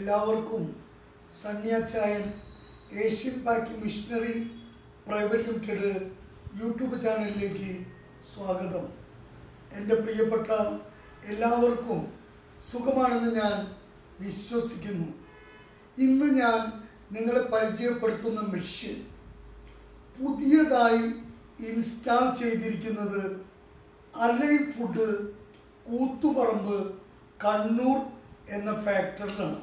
എല്ലാവർക്കും സന്യാച്ചായൻ Asian pack machinery private limited YouTube ചാനലിലേക്ക് സ്വാഗതം എൻ്റെ പ്രിയപ്പെട്ട എല്ലാവർക്കും സുഖമാണെന്ന് ഞാൻ വിശ്വസിക്കുന്നു ഇന്ന് ഞാൻ നിങ്ങളെ പരിചയപ്പെടുത്തുന്ന മെഷീൻ പുതിയതായി ഇൻസ്റ്റാൾ ചെയ്തിരിക്കുന്നത് അലൈ ഫുഡ് കൂത്തുപറമ്പ് കണ്ണൂർ എന്ന ഫാക്ടറിലാണ്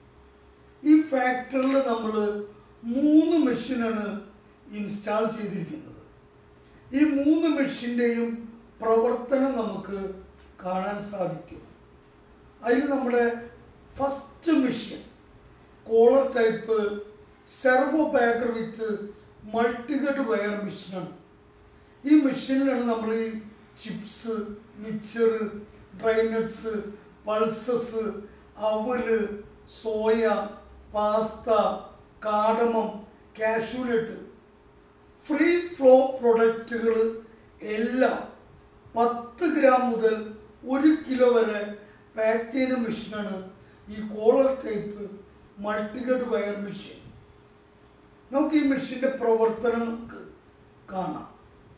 ഈ ഫാക്ടറിൽ നമ്മൾ മൂന്ന് മെഷീനാണ് ഇൻസ്റ്റാൾ ചെയ്തിരിക്കുന്നത് ഈ മൂന്ന് മെഷീൻ്റെയും പ്രവർത്തനം നമുക്ക് കാണാൻ സാധിക്കും അതിൽ നമ്മുടെ first machine collar type servo bagger with multihead weigher മെഷീനാണ് ഈ മെഷീനിലാണ് നമ്മൾ ഈ ചിപ്സ് മിക്സർ ഡ്രൈനട്സ് പൾസസ് അവല് soya pasta cardamom cashew nut free flow പ്രൊഡക്റ്റുകൾ എല്ലാം പത്ത് ഗ്രാം മുതൽ ഒരു കിലോ വരെ പാക്ക് ചെയ്യുന്ന മെഷീനാണ് ഈ collar type multihead weigher machine നമുക്ക് ഈ മെഷീൻ്റെ പ്രവർത്തനം നമുക്ക് കാണാം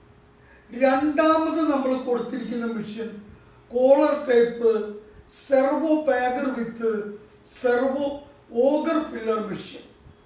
രണ്ടാമത് നമ്മൾ കൊടുത്തിരിക്കുന്ന machine collar type servo bagger with servo auger filler machine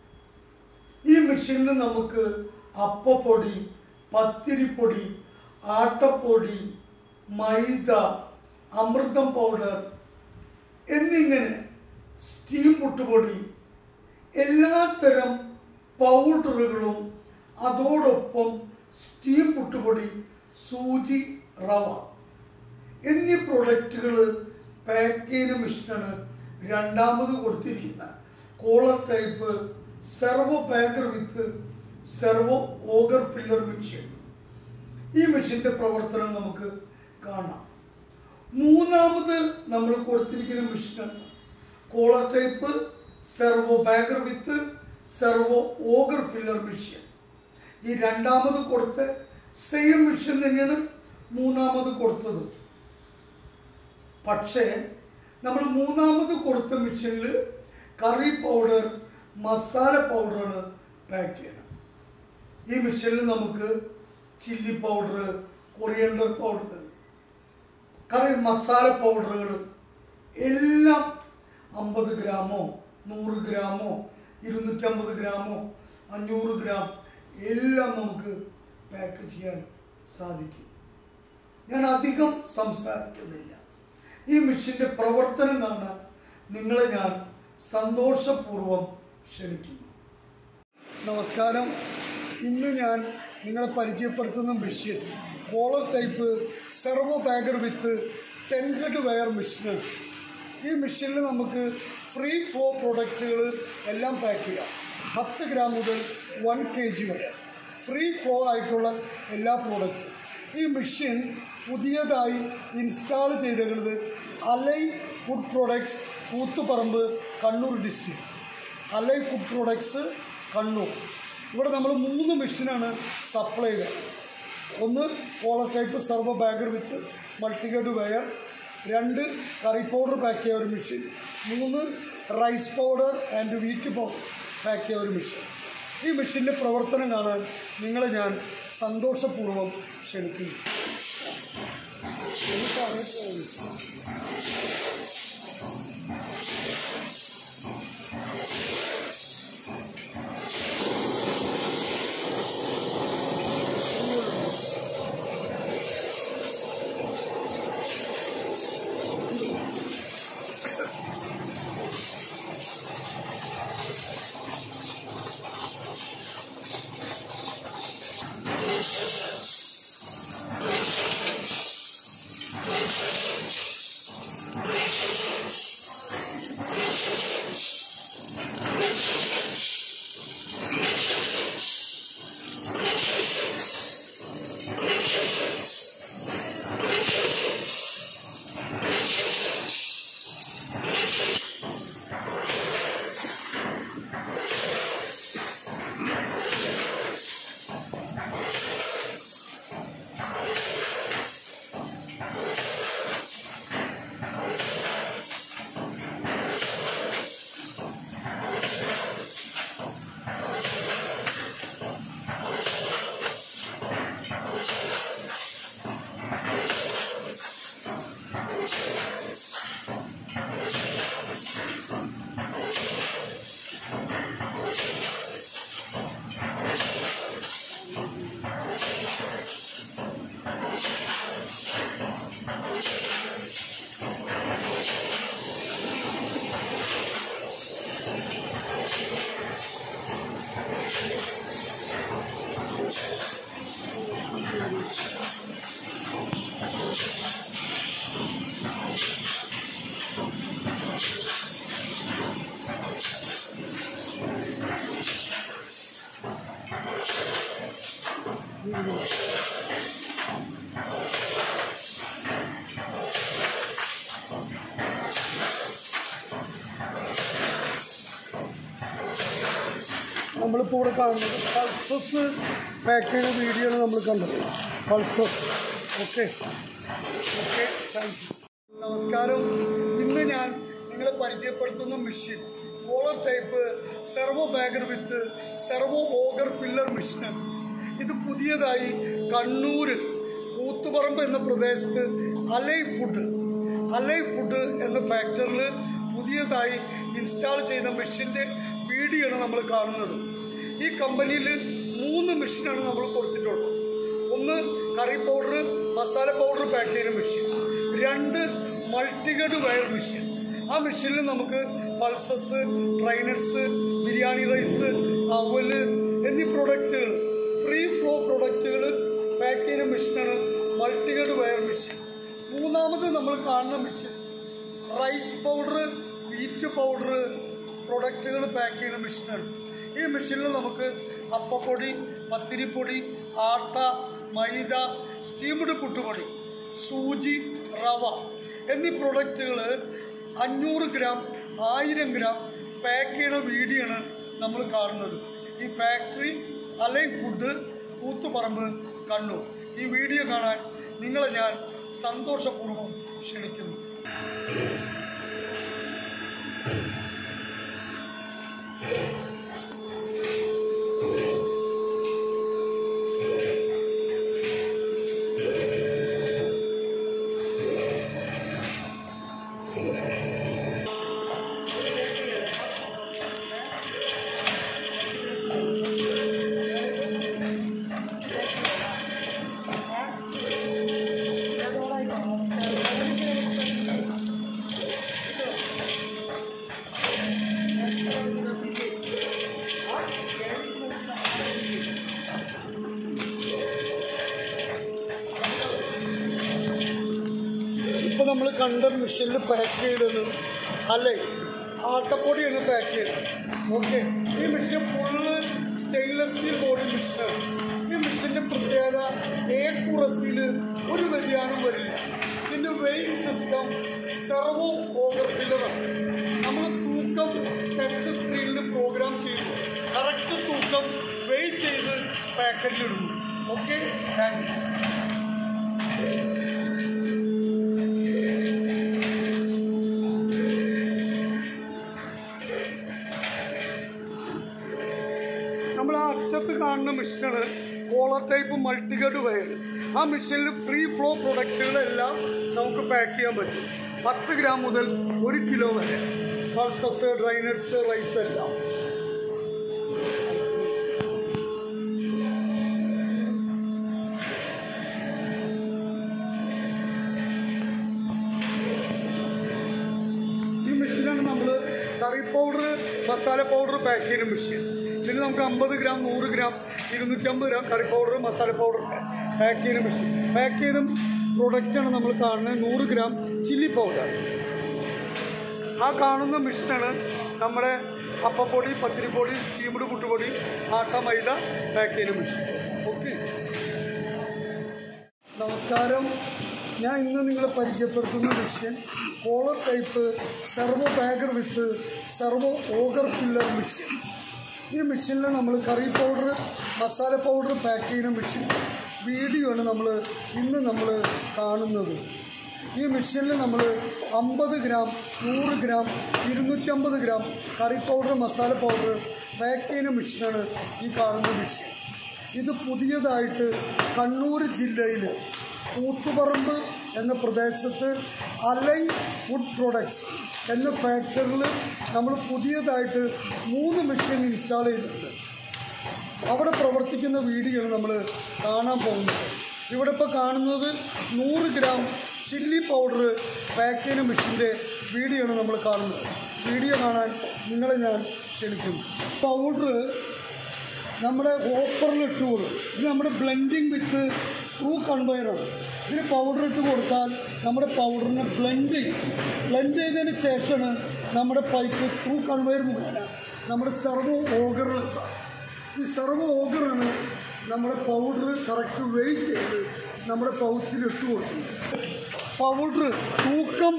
ഈ മെഷീനിൽ നമുക്ക് അപ്പപ്പൊടി പത്തിരിപ്പൊടി ആട്ടപ്പൊടി മൈദ അമൃതം പൗഡർ എന്നിങ്ങനെ സ്റ്റീം പുട്ടുപൊടി എല്ലാത്തരം പൗഡറുകളും അതോടൊപ്പം സ്റ്റീം പുട്ടുപൊടി സൂചി റവ എന്നീ പ്രൊഡക്റ്റുകൾ പാക്ക് ചെയ്യുന്ന മെഷീനാണ് രണ്ടാമത് കൊടുത്തിരിക്കുന്ന collar type servo packer with servo auger filler machine ഈ മെഷീൻ്റെ പ്രവർത്തനം നമുക്ക് കാണാം മൂന്നാമത് നമ്മൾ കൊടുത്തിരിക്കുന്ന മെഷീനാണ് collar type servo bagger with servo auger filler machine ഈ രണ്ടാമത് കൊടുത്ത സെയിം മെഷീൻ തന്നെയാണ് മൂന്നാമത് കൊടുത്തത് പക്ഷേ നമ്മൾ മൂന്നാമത് കൊടുത്ത മെഷീനിൽ കറി പൗഡർ മസാല പൗഡറാണ് പാക്ക് ചെയ്യണം ഈ മെഷീനിൽ നമുക്ക് chilli powder coriander powder curry masala പൗഡറുകൾ എല്ലാം അമ്പത് ഗ്രാമോ നൂറ് ഗ്രാമോ ഇരുന്നൂറ്റമ്പത് ഗ്രാമോ അഞ്ഞൂറ് ഗ്രാം എല്ലാം നമുക്ക് പാക്ക് ചെയ്യാൻ സാധിക്കും ഞാൻ അധികം സംസാരിക്കുന്നില്ല ഈ മെഷീൻ്റെ പ്രവർത്തനം കാണാൻ നിങ്ങളെ ഞാൻ സന്തോഷപൂർവ്വം ക്ഷണിക്കുന്നു നമസ്കാരം ഇന്ന് ഞാൻ നിങ്ങളെ പരിചയപ്പെടുത്തുന്ന machine collar type servo bagger with ten head weigher മെഷീനാണ് ഈ മെഷീനിൽ നമുക്ക് ഫ്രീ ഫ്ലോ പ്രൊഡക്റ്റുകൾ എല്ലാം പാക്ക് ചെയ്യാം പത്ത് ഗ്രാം മുതൽ വൺ കെ ജി വരെ ഫ്രീ ഫ്ലോ ആയിട്ടുള്ള എല്ലാ പ്രോഡക്റ്റും ഈ മെഷീൻ പുതിയതായി ഇൻസ്റ്റാൾ ചെയ്തേക്കുന്നത് ally food products Koothuparamba Kannur district ally food products Kannur ഇവിടെ നമ്മൾ മൂന്ന് മെഷീനാണ് സപ്ലൈ ചെയ്തത് ഒന്ന് collar type servo bagger with multihead weigher രണ്ട് കറി പൗഡർ പാക്ക് ചെയ്യുക ഒരു മെഷീൻ മൂന്ന് rice powder and wheat powder pack ചെയ്യുക ഒരു മെഷീൻ ഈ മെഷീൻ്റെ പ്രവർത്തനം കാണാൻ നിങ്ങളെ ഞാൻ സന്തോഷപൂർവ്വം ക്ഷണിക്കുന്നു എനിക്ക് അറിയത്തില്ല. നമ്മളിപ്പോൾ ഇവിടെ കാണുന്നത് പൾസസ് പാക്ക് ചെയ്യുന്ന വീഡിയോ ആണ് നമ്മൾ കണ്ടത് pulses okay okay thank you നമസ്കാരം ഇന്ന് ഞാൻ നിങ്ങളെ പരിചയപ്പെടുത്തുന്ന machine collar type servo bagger with servo auger filler മെഷീനാണ് ഇത് പുതിയതായി കണ്ണൂർ കൂത്തുപറമ്പ് എന്ന പ്രദേശത്ത് അലൈ ഫുഡ് അലൈ ഫുഡ് എന്ന ഫാക്ടറിയിൽ പുതിയതായി ഇൻസ്റ്റാൾ ചെയ്ത മെഷീൻ്റെ വീഡിയോ ആണ് നമ്മൾ കാണുന്നത് ഈ കമ്പനിയിൽ മൂന്ന് മെഷീനാണ് നമ്മൾ കൊടുത്തിട്ടുള്ളത് ഒന്ന് curry powder masala powder pack ചെയ്യുന്ന മെഷീൻ രണ്ട് മൾട്ടിഗഡ് വയർ മെഷീൻ ആ മെഷീനിൽ നമുക്ക് പൾസസ് ട്രൈനട്സ് ബിരിയാണി റൈസ് അവല് എന്നീ പ്രൊഡക്റ്റുകൾ ഫ്രീ ഫ്ലോ പ്രൊഡക്റ്റുകൾ പാക്ക് ചെയ്യുന്ന മെഷീനാണ് മൾട്ടിഗഡ് വയർ മെഷീൻ മൂന്നാമത് നമ്മൾ കാണുന്ന machine rice powder wheat powder പ്രൊഡക്റ്റുകൾ പാക്ക് ചെയ്യുന്ന മെഷീനാണ് ഈ മെഷീനിൽ നമുക്ക് അപ്പപ്പൊടി പത്തിരിപ്പൊടി ആട്ട മൈദ സ്റ്റീംഡ് പുട്ടുപൊടി സൂചി റവ എന്നീ പ്രൊഡക്റ്റുകൾ അഞ്ഞൂറ് ഗ്രാം ആയിരം ഗ്രാം പാക്ക് ചെയ്യുന്ന വീഡിയോ ആണ് നമ്മൾ കാണുന്നത് ഈ ഫാക്ടറി അലൈ ഫുഡ് കൂത്തുപറമ്പ് കണ്ണൂർ ഈ വീഡിയോ കാണാൻ നിങ്ങളെ ഞാൻ സന്തോഷപൂർവ്വം ക്ഷണിക്കുന്നു ഇപ്പോൾ നമ്മൾ കണ്ട മെഷീനിൽ പാക്ക് ചെയ്തത് അല്ലേ ആട്ടപ്പൊടിയാണ് പാക്ക് ചെയ്തത് ഓക്കെ ഈ machine full stainless steel body മെഷീനാണ് ഈ മെഷീൻ്റെ പ്രത്യേകത ഏക്കുറസിൽ ഒരു വ്യതിയാനം വരില്ല ഇതിൻ്റെ വെയിറ്റ് സിസ്റ്റം സെർവോ ഓവർ ഫില്ലറാണ് നമ്മൾ തൂക്കം ടച്ച് സ്ക്രീനിൽ പ്രോഗ്രാം ചെയ്തു കറക്റ്റ് തൂക്കം വെയിറ്റ് ചെയ്ത് പാക്കറ്റിലിടുന്നു ഓക്കെ താങ്ക് യു നമ്മൾ ആ അറ്റത്ത് കാണുന്ന മെഷീനാണ് കോളർ ടൈപ്പ് മൾട്ടിഗഡ് വയർ ആ മെഷീനിൽ ഫ്രീ ഫ്ലോ പ്രൊഡക്റ്റുകളെല്ലാം നമുക്ക് പാക്ക് ചെയ്യാൻ പറ്റും പത്ത് ഗ്രാം മുതൽ ഒരു കിലോ വരെ പൾസസ് ഡ്രൈനട്സ് റൈസ് എല്ലാം ഈ മെഷീനാണ് നമ്മൾ curry powder masala powder pack ചെയ്യുന്ന മെഷീൻ ഇതിൽ നമുക്ക് അമ്പത് ഗ്രാം നൂറ് ഗ്രാം ഇരുന്നൂറ്റമ്പത് gram curry powder masala powder pack ചെയ്യുന്ന മെഷീൻ പാക്ക് ചെയ്ത പ്രൊഡക്റ്റാണ് നമ്മൾ കാണുന്നത് നൂറ് ഗ്രാം ചില്ലി പൗഡർ ആ കാണുന്ന മെഷീനാണ് നമ്മുടെ അപ്പപ്പൊടി പത്തിരിപ്പൊടി സ്റ്റീംഡ് പുട്ടുപൊടി ആട്ട മൈദ പാക്ക് ചെയ്യുന്ന മെഷീൻ ഓക്കെ നമസ്കാരം ഞാൻ ഇന്ന് നിങ്ങളെ പരിചയപ്പെടുത്തുന്ന machine collar type servo bagger with servo auger filler machine ഈ മെഷീനിൽ നമ്മൾ curry powder masala powder pack ചെയ്യുന്ന മെഷീൻ വീഡിയോ ആണ് നമ്മൾ ഇന്ന് നമ്മൾ കാണുന്നത് ഈ മെഷീനിൽ നമ്മൾ അമ്പത് ഗ്രാം നൂറ് ഗ്രാം ഇരുന്നൂറ്റമ്പത് gram curry powder masala powder pack ചെയ്യുന്ന മെഷീനാണ് ഈ കാണുന്ന മെഷീൻ ഇത് പുതിയതായിട്ട് കണ്ണൂർ ജില്ലയിൽ കൂത്തുപറമ്പ് എന്ന പ്രദേശത്ത് അലൈ ഫുഡ് പ്രൊഡക്ട്സ് എന്ന ഫാക്ടറിയിൽ നമ്മൾ പുതിയതായിട്ട് മൂന്ന് മെഷീൻ ഇൻസ്റ്റാൾ ചെയ്തിട്ടുണ്ട് അവിടെ പ്രവർത്തിക്കുന്ന വീഡിയോയാണ് നമ്മൾ കാണാൻ പോകുന്നത് ഇവിടെ ഇപ്പോൾ കാണുന്നത് നൂറ് ഗ്രാം ചില്ലി പൗഡർ പാക്ക് ചെയ്യുന്ന മെഷീൻ്റെ വീഡിയോ ആണ് നമ്മൾ കാണുന്നത് വീഡിയോ കാണാൻ നിങ്ങളെ ഞാൻ ക്ഷണിക്കുന്നു പൗഡർ നമ്മുടെ ഓപ്പറിൽ ഇട്ട് കൊടുക്കും ഇത് നമ്മുടെ ബ്ലെൻഡിങ് വിത്ത് സ്ക്രൂ കൺവെയറാണ് ഇതിന് പൗഡർ ഇട്ട് കൊടുത്താൽ നമ്മുടെ പൗഡറിനെ ബ്ലെൻഡ് ചെയ്യും ബ്ലെൻഡ് ചെയ്തതിന് ശേഷമാണ് നമ്മുടെ പൈപ്പ് സ്ക്രൂ കൺവെയർ മുഖേന നമ്മുടെ സെർവോ ഓഗറിലെത്താം ഈ സെർവോ ഓഗറാണ് നമ്മുടെ പൗഡർ കറക്റ്റ് വെയിറ്റ് ചെയ്ത് നമ്മുടെ പൗച്ചിൽ ഇട്ട് കൊടുക്കുന്നത് പൗഡർ തൂക്കം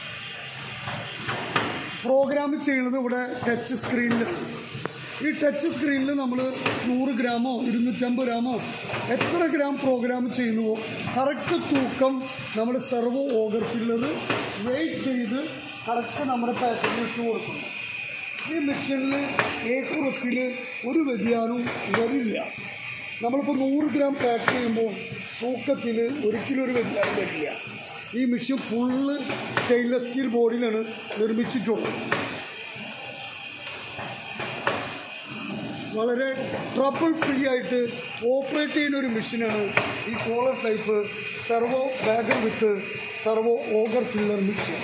പ്രോഗ്രാം ചെയ്യുന്നത് ഇവിടെ ടച്ച് സ്ക്രീനിലാണ് ഈ ടച്ച് സ്ക്രീനിൽ നമ്മൾ നൂറ് ഗ്രാമോ ഇരുന്നൂറ്റമ്പത് ഗ്രാമോ എത്ര ഗ്രാം പ്രോഗ്രാം ചെയ്യുന്നുവോ കറക്റ്റ് തൂക്കം നമ്മുടെ സെർവോ ഓഗർ ഫില്ലർ വെയിറ്റ് ചെയ്ത് കറക്റ്റ് നമ്മുടെ പാക്കറ്റിൽ ഇട്ട് കൊടുക്കുന്നു ഈ മെഷീനിൽ ഏക്കുറസിൽ ഒരു വ്യതിയാനവും വരില്ല നമ്മളിപ്പോൾ നൂറ് ഗ്രാം പാക്ക് ചെയ്യുമ്പോൾ തൂക്കത്തിൽ ഒരിക്കലും ഒരു വ്യതിയാനം വരില്ല ഈ മെഷീൻ ഫുള്ള് സ്റ്റെയിൻലെസ് സ്റ്റീൽ ബോഡിയിലാണ് നിർമ്മിച്ചിട്ടുള്ളത് വളരെ ട്രബിൾ ഫ്രീ ആയിട്ട് ഓപ്പറേറ്റ് ചെയ്യുന്ന ഒരു മെഷീനാണ് ഈ collar type servo bagger with servo auger filler machine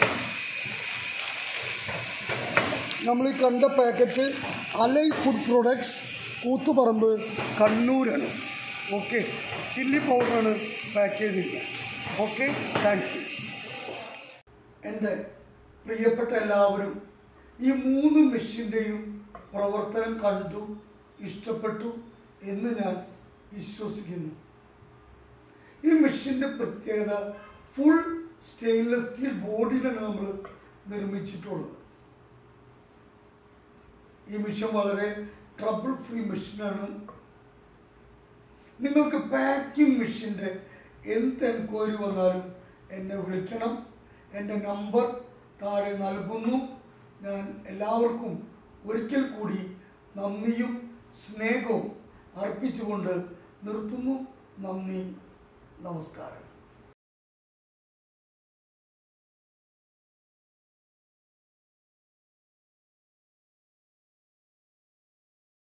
നമ്മൾ ഈ കണ്ട packet Alai food products Koothuparamba കണ്ണൂരാണ് ഓക്കെ ചില്ലി പൗഡറാണ് പാക്ക് ചെയ്തിരിക്കുന്നത് ഓക്കെ താങ്ക് യു എൻ്റെ പ്രിയപ്പെട്ട എല്ലാവരും ഈ മൂന്ന് മെഷീൻ്റെയും പ്രവർത്തനം കണ്ടു ഇഷ്ടപ്പെട്ടു എന്ന് ഞാൻ വിശ്വസിക്കുന്നു ഈ മെഷീൻ്റെ പ്രത്യേകത ഫുൾ സ്റ്റെയിൻലെസ് സ്റ്റീൽ ബോഡിയിലാണ് നമ്മൾ നിർമ്മിച്ചിട്ടുള്ളത് ഈ മെഷീൻ വളരെ ട്രബിൾ ഫ്രീ മെഷീനാണ് നിങ്ങൾക്ക് പാക്കിംഗ് മെഷീൻ്റെ എന്ത് എൻക്വയറി വന്നാലും എന്നെ വിളിക്കണം എൻ്റെ നമ്പർ താഴെ നൽകുന്നു ഞാൻ എല്ലാവർക്കും ഒരിക്കൽ കൂടി നന്ദിയും സ്നേഹവും അർപ്പിച്ചുകൊണ്ട് നിർത്തുന്നു നന്ദി നമസ്കാരം